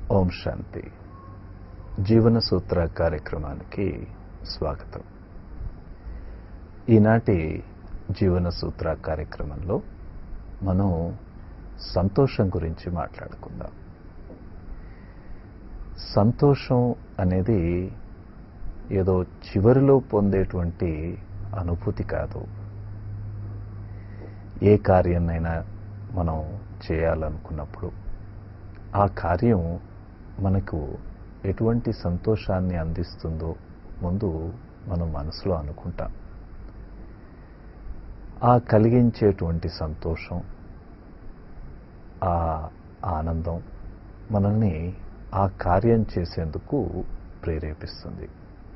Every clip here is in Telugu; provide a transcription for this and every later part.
ఓం శాంతి జీవన సూత్ర కార్యక్రమానికి స్వాగతం ఈనాటి జీవన సూత్ర కార్యక్రమంలో మనం సంతోషం గురించి మాట్లాడుకుందాం సంతోషం అనేది ఏదో చివరిలో పొందేటువంటి అనుభూతి కాదు ఏ కార్యాన్నైనా మనం చేయాలనుకున్నప్పుడు ఆ కార్యం మనకు ఎటువంటి సంతోషాన్ని అందిస్తుందో ముందు మనం మనసులో అనుకుంటాం ఆ కలిగించేటువంటి సంతోషం ఆ ఆనందం మనల్ని ఆ కార్యం చేసేందుకు ప్రేరేపిస్తుంది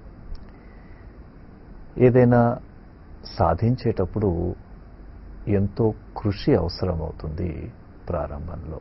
ఏదైనా సాధించేటప్పుడు ఎంతో కృషి అవసరమవుతుంది ప్రారంభంలో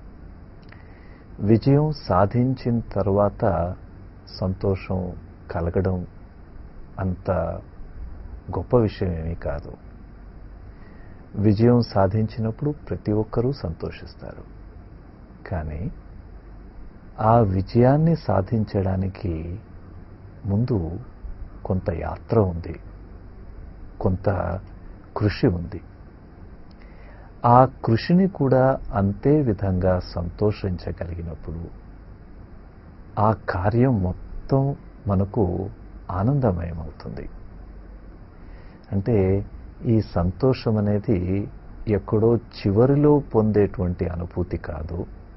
విజయం సాధించిన తర్వాత సంతోషం కలగడం అంత గొప్ప విషయం ఏమీ కాదు విజయం సాధించినప్పుడు ప్రతి ఒక్కరూ సంతోషిస్తారు కానీ ఆ విజయాన్ని సాధించడానికి ముందు కొంత యాత్ర ఉంది కొంత కృషి ఉంది ఆ కృషిని కూడా అంతే విధంగా సంతోషించగలిగినప్పుడు ఆ కార్యం మొత్తం మనకు ఆనందమయమవుతుంది అంటే ఈ సంతోషం అనేది ఎక్కడో చివరిలో పొందేటువంటి అనుభూతి కాదు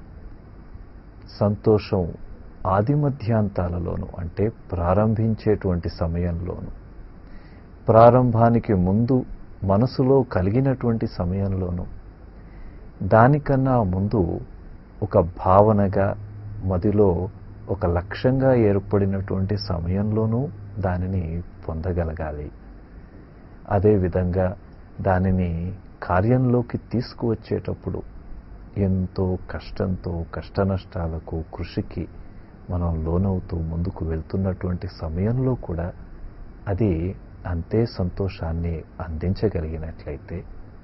సంతోషం ఆది మధ్యాంతాలలోను అంటే ప్రారంభించేటువంటి సమయంలోను ప్రారంభానికి ముందు మనసులో కలిగినటువంటి సమయంలోనూ దానికన్నా ముందు ఒక భావనగా మదిలో ఒక లక్ష్యంగా ఏర్పడినటువంటి సమయంలోనూ దానిని పొందగలగాలి అదేవిధంగా దానిని కార్యంలోకి తీసుకువచ్చేటప్పుడు ఎంతో కష్టంతో కష్టనష్టాలకు కృషికి మనం లోనవుతూ ముందుకు వెళ్తున్నటువంటి సమయంలో కూడా అది అంతే సంతోషాన్ని అందించగలిగినట్లయితే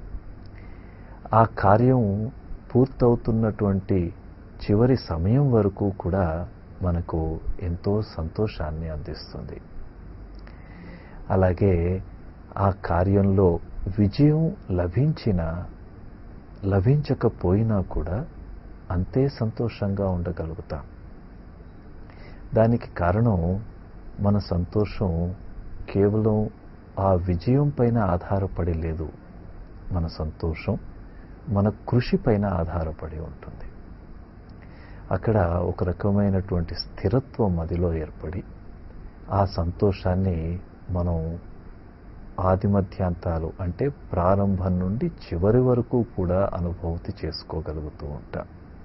ఆ కార్యం పూర్తవుతున్నటువంటి చివరి సమయం వరకు కూడా మనకు ఎంతో సంతోషాన్ని అందిస్తుంది అలాగే ఆ కార్యంలో విజయం లభించిన లభించకపోయినా కూడా అంతే సంతోషంగా ఉండగలుగుతాం దానికి కారణం మన సంతోషం కేవలం ఆ విజయం పైన ఆధారపడి లేదు మన సంతోషం మన కృషి పైన ఆధారపడి ఉంటుంది అక్కడ ఒక రకమైనటువంటి స్థిరత్వం మదిలో ఏర్పడి ఆ సంతోషాన్ని మనం ఆదిమధ్యాంతాలు అంటే ప్రారంభం నుండి చివరి వరకు కూడా అనుభూతి చేసుకోగలుగుతూ ఉంటాం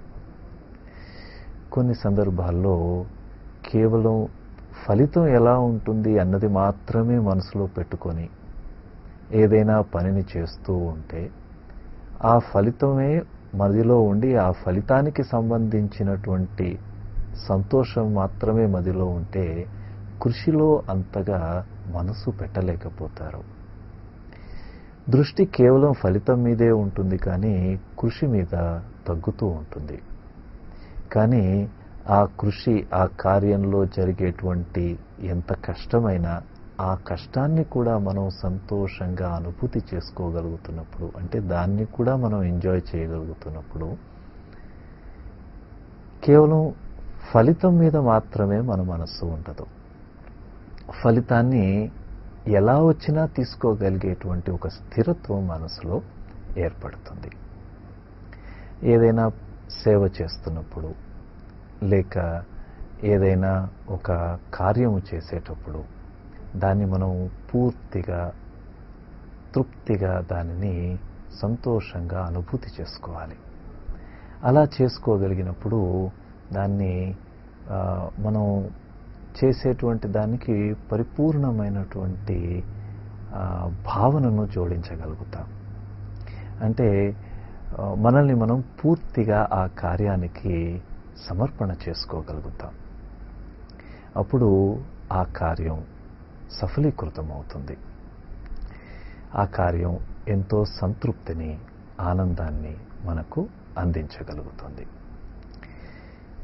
కొన్ని సందర్భాల్లో కేవలం ఫలితం ఎలా ఉంటుంది అన్నది మాత్రమే మనసులో పెట్టుకొని ఏదైనా పనిని చేస్తూ ఉంటే ఆ ఫలితమే మదిలో ఉండి ఆ ఫలితానికి సంబంధించినటువంటి సంతోషం మాత్రమే మదిలో ఉంటే కృషిలో అంతగా మనసు పెట్టలేకపోతారు దృష్టి కేవలం ఫలితం మీదే ఉంటుంది కానీ కృషి మీద తగ్గుతూ ఉంటుంది కానీ ఆ కృషి ఆ కార్యంలో జరిగేటువంటి ఎంత కష్టమైనా ఆ కష్టాన్ని కూడా మనం సంతోషంగా అనుభూతి చేసుకోగలుగుతున్నప్పుడు అంటే దాన్ని కూడా మనం ఎంజాయ్ చేయగలుగుతున్నప్పుడు కేవలం ఫలితం మీద మాత్రమే మన మనస్సు ఉండదు ఫలితాన్ని ఎలా వచ్చినా తీసుకోగలిగేటువంటి ఒక స్థిరత్వం మనసులో ఏర్పడుతుంది ఏదైనా సేవ చేస్తున్నప్పుడు లేక ఏదైనా ఒక కార్యము చేసేటప్పుడు దాన్ని మనం పూర్తిగా తృప్తిగా దానిని సంతోషంగా అనుభూతి చేసుకోవాలి అలా చేసుకోగలిగినప్పుడు దాన్ని మనం చేసేటువంటి దానికి పరిపూర్ణమైనటువంటి భావనను జోడించగలుగుతాం అంటే మనల్ని మనం పూర్తిగా ఆ కార్యానికి సమర్పణ చేసుకోగలుగుతాం అప్పుడు ఆ కార్యం సఫలీకృతమవుతుంది ఆ కార్యం ఎంతో సంతృప్తిని ఆనందాన్ని మనకు అందించగలుగుతుంది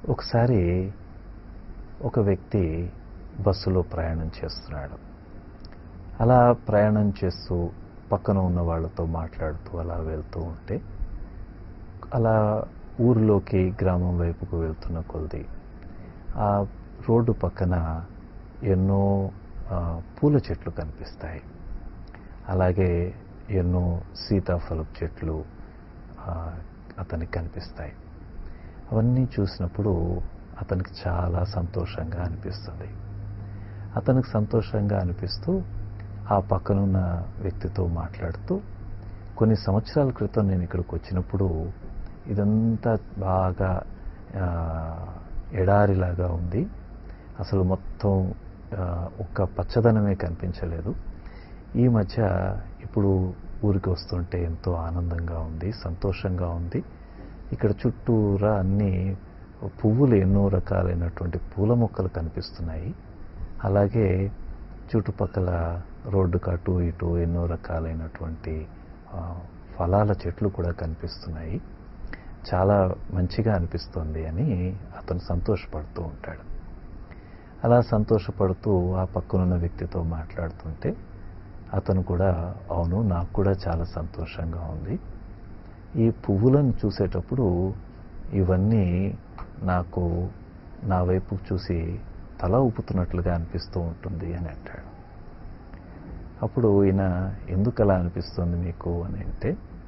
ఒకసారి ఒక వ్యక్తి బస్సులో ప్రయాణం చేస్తున్నాడు అలా ప్రయాణం చేస్తూ పక్కన ఉన్న వాళ్ళతో మాట్లాడుతూ అలా వెళ్తూ ఉంటే అలా ఊరిలోకి గ్రామం వైపుకు వెళ్తున్న కొద్ది ఆ రోడ్డు పక్కన ఎన్నో ఆ, పూల చెట్లు కనిపిస్తాయి అలాగే ఎన్నో సీతాఫలపు చెట్లు ఆ, అతనికి కనిపిస్తాయి అవన్నీ చూసినప్పుడు అతనికి చాలా సంతోషంగా అనిపిస్తుంది అతనికి సంతోషంగా అనిపిస్తూ ఆ పక్కనున్న వ్యక్తితో మాట్లాడుతూ కొన్ని సంవత్సరాల క్రితం నేను ఇక్కడికి వచ్చినప్పుడు ఇదంతా బాగా ఆ, ఎడారిలాగా ఉంది అసలు మొత్తం ఆ, ఒక్క పచ్చదనమే కనిపించలేదు ఈ మధ్య ఇప్పుడు ఊరికి వస్తుంటే ఎంతో ఆనందంగా ఉంది సంతోషంగా ఉంది ఇక్కడ చుట్టూరా అన్ని పువ్వులు ఎన్నో రకాలైనటువంటి పూల మొక్కలు కనిపిస్తున్నాయి అలాగే చుట్టుపక్కల రోడ్డుకు అటు ఇటు ఎన్నో రకాలైనటువంటి ఆ, ఫలాల చెట్లు కూడా కనిపిస్తున్నాయి చాలా మంచిగా అనిపిస్తుంది అని అతను సంతోషపడుతూ ఉంటాడు అలా సంతోషపడుతూ ఆ పక్కనున్న వ్యక్తితో మాట్లాడుతుంటే అతను కూడా అవును నాకు కూడా చాలా సంతోషంగా ఉంది ఈ పువ్వులను చూసేటప్పుడు ఇవన్నీ నాకు నా వైపు చూసి తల ఊపుతున్నట్లుగా అనిపిస్తూ ఉంటుంది అని అంటాడు అప్పుడు ఈయన ఎందుకు అలా అనిపిస్తుంది మీకు అని అంటే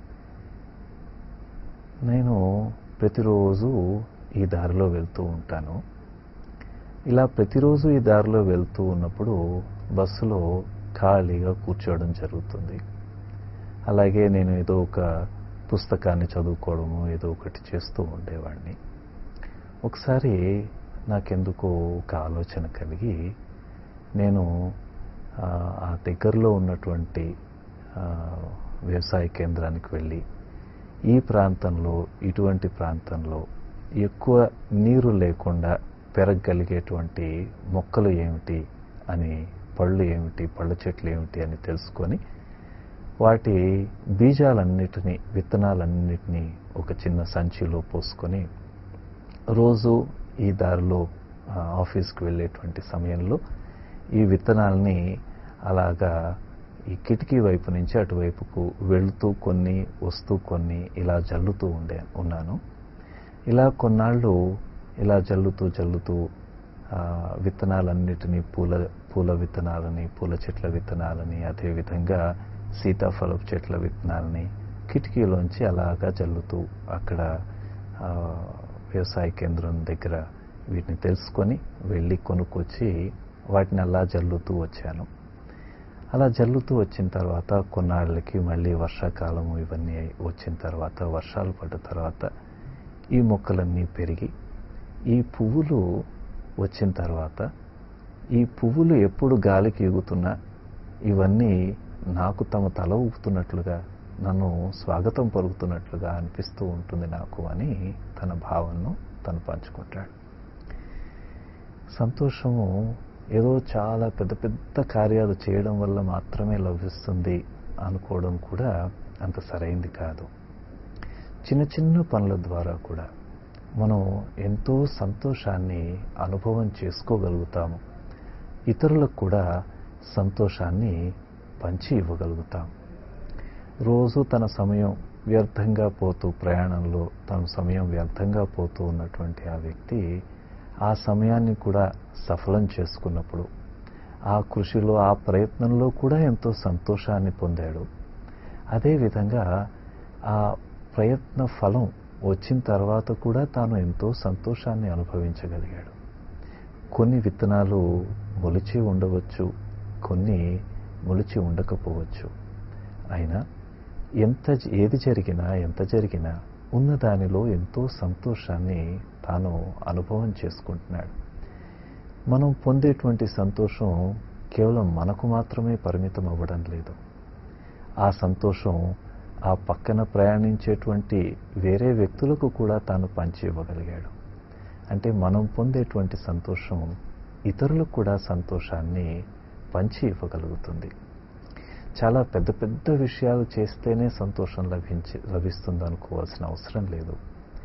నేను ప్రతిరోజు ఈ దారిలో వెళ్తూ ఉంటాను ఇలా ప్రతిరోజు ఈ దారిలో వెళ్తూ ఉన్నప్పుడు బస్సులో ఖాళీగా కూర్చోవడం జరుగుతుంది అలాగే నేను ఏదో ఒక పుస్తకాన్ని చదువుకోవడము ఏదో ఒకటి చేస్తూ ఉండేవాడిని ఒకసారి నాకెందుకో ఒక ఆలోచన కలిగి నేను ఆ, ఆ దగ్గరలో ఉన్నటువంటి ఆ, వ్యవసాయ కేంద్రానికి వెళ్ళి ఈ ప్రాంతంలో ఇటువంటి ప్రాంతంలో ఎక్కువ నీరు లేకుండా పెరగగలిగేటువంటి మొక్కలు ఏమిటి అని పళ్ళు ఏమిటి పళ్ళ చెట్లు ఏమిటి అని తెలుసుకొని వాటి బీజాలన్నిటినీ విత్తనాలన్నిటినీ ఒక చిన్న సంచిలో పోసుకొని రోజు ఈ దారిలో ఆ, ఆఫీస్కి వెళ్ళేటువంటి సమయంలో ఈ విత్తనాలని అలాగా ఈ కిటికీ వైపు నుంచి అటువైపుకు వెళుతూ కొన్ని వస్తూ కొన్ని ఇలా జల్లుతూ ఉండే ఉన్నాను ఇలా కొన్నాళ్ళు ఇలా జల్లుతూ జల్లుతూ ఆ, విత్తనాలన్నిటినీ పూల పూల విత్తనాలని పూల చెట్ల విత్తనాలని అదేవిధంగా సీతాఫలపు చెట్ల విత్తనాలని కిటికీలోంచి అలాగా జల్లుతూ అక్కడ ఆ, వ్యవసాయ కేంద్రం దగ్గర వీటిని తెలుసుకొని వెళ్ళి కొనుక్కొచ్చి వాటిని అలా జల్లుతూ వచ్చాను అలా జల్లుతూ వచ్చిన తర్వాత కొన్నాళ్ళకి మళ్ళీ వర్షాకాలం ఇవన్నీ వచ్చిన తర్వాత వర్షాలు పడ్డ తర్వాత ఈ మొక్కలన్నీ పెరిగి ఈ పువ్వులు వచ్చిన తర్వాత ఈ పువ్వులు ఎప్పుడు గాలికి ఎగుతున్నా ఇవన్నీ నాకు తమ తల ఊపుతున్నట్లుగా నన్ను స్వాగతం పలుకుతున్నట్లుగా అనిపిస్తూ ఉంటుంది నాకు అని తన భావనను తను పంచుకుంటాడు సంతోషము ఏదో చాలా పెద్ద పెద్ద కార్యాలు చేయడం వల్ల మాత్రమే లభిస్తుంది అనుకోవడం కూడా అంత సరైంది కాదు చిన్న చిన్న పనుల ద్వారా కూడా మనం ఎంతో సంతోషాన్ని అనుభవం చేసుకోగలుగుతాము ఇతరులకు కూడా సంతోషాన్ని పంచి ఇవ్వగలుగుతాం రోజు తన సమయం వ్యర్థంగా పోతూ ప్రయాణంలో తన సమయం వ్యర్థంగా పోతూ ఉన్నటువంటి ఆ వ్యక్తి ఆ సమయాన్ని కూడా సఫలం చేసుకున్నప్పుడు ఆ కృషిలో ఆ ప్రయత్నంలో కూడా ఎంతో సంతోషాన్ని పొందాడు అదేవిధంగా ఆ ప్రయత్న ఫలం వచ్చిన తర్వాత కూడా తాను ఎంతో సంతోషాన్ని అనుభవించగలిగాడు కొన్ని విత్తనాలు మొలిచి ఉండవచ్చు కొన్ని మొలిచి ఉండకపోవచ్చు అయినా ఎంత ఏది జరిగినా ఎంత జరిగినా ఉన్న దానిలో ఎంతో సంతోషాన్ని తాను అనుభవం చేసుకుంటున్నాడు మనం పొందేటువంటి సంతోషం కేవలం మనకు మాత్రమే పరిమితం అవ్వడం లేదు ఆ సంతోషం ఆ పక్కన ప్రయాణించేటువంటి వేరే వ్యక్తులకు కూడా తాను పంచి ఇవ్వగలిగాడు అంటే మనం పొందేటువంటి సంతోషం ఇతరులకు కూడా సంతోషాన్ని పంచి ఇవ్వగలుగుతుంది చాలా పెద్ద పెద్ద విషయాలు చేస్తేనే సంతోషం లభించి లభిస్తుంది అనుకోవాల్సిన అవసరం లేదు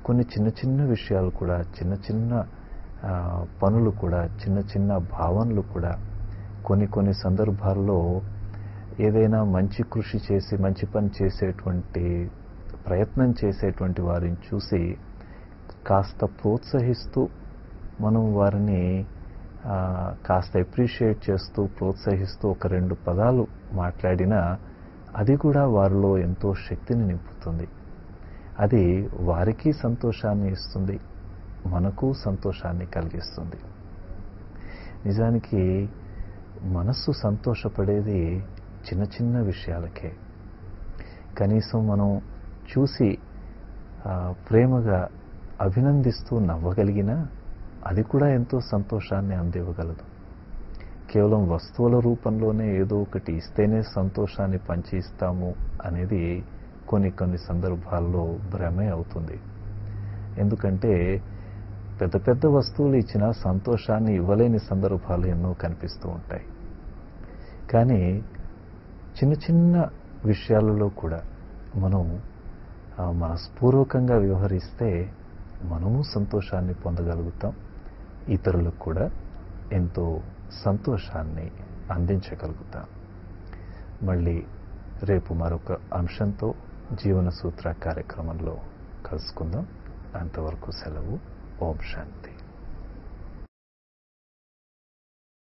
కొన్ని చిన్న చిన్న విషయాలు కూడా చిన్న చిన్న ఆ, పనులు కూడా చిన్న చిన్న భావనలు కూడా కొన్ని కొన్ని సందర్భాల్లో ఏదైనా మంచి కృషి చేసి మంచి పని చేసేటువంటి ప్రయత్నం చేసేటువంటి వారిని చూసి కాస్త ప్రోత్సహిస్తూ మనం వారిని ఆ, కాస్త అప్రిషియేట్ చేస్తూ ప్రోత్సహిస్తూ ఒక రెండు పదాలు మాట్లాడినా అది కూడా వారిలో ఎంతో శక్తిని నింపుతుంది అది వారికి సంతోషాన్ని ఇస్తుంది మనకు సంతోషాన్ని కలిగిస్తుంది నిజానికి మనస్సు సంతోషపడేది చిన్న చిన్న విషయాలకే కనీసం మనం చూసి ఆ, ప్రేమగా అభినందిస్తూ నవ్వగలిగినా అది కూడా ఎంతో సంతోషాన్ని అందివ్వగలదు కేవలం వస్తువుల రూపంలోనే ఏదో ఒకటి ఇస్తేనే సంతోషాన్ని పంచి ఇస్తాము అనేది కొన్ని కొన్ని సందర్భాల్లో భ్రమే అవుతుంది ఎందుకంటే పెద్ద పెద్ద వస్తువులు ఇచ్చినా సంతోషాన్ని ఇవ్వలేని సందర్భాలు ఎన్నో కనిపిస్తూ ఉంటాయి కానీ చిన్న చిన్న విషయాలలో కూడా మనం ఆ, మనస్పూర్వకంగా వ్యవహరిస్తే మనము సంతోషాన్ని పొందగలుగుతాం ఇతరులకు కూడా ఎంతో సంతోషాన్ని అందించగలుగుతాం మళ్ళీ రేపు మరొక అంశంతో జీవన సూత్ర కార్యక్రమంలో కలుసుకుందాం అంతవరకు సెలవు ఓం శాంతి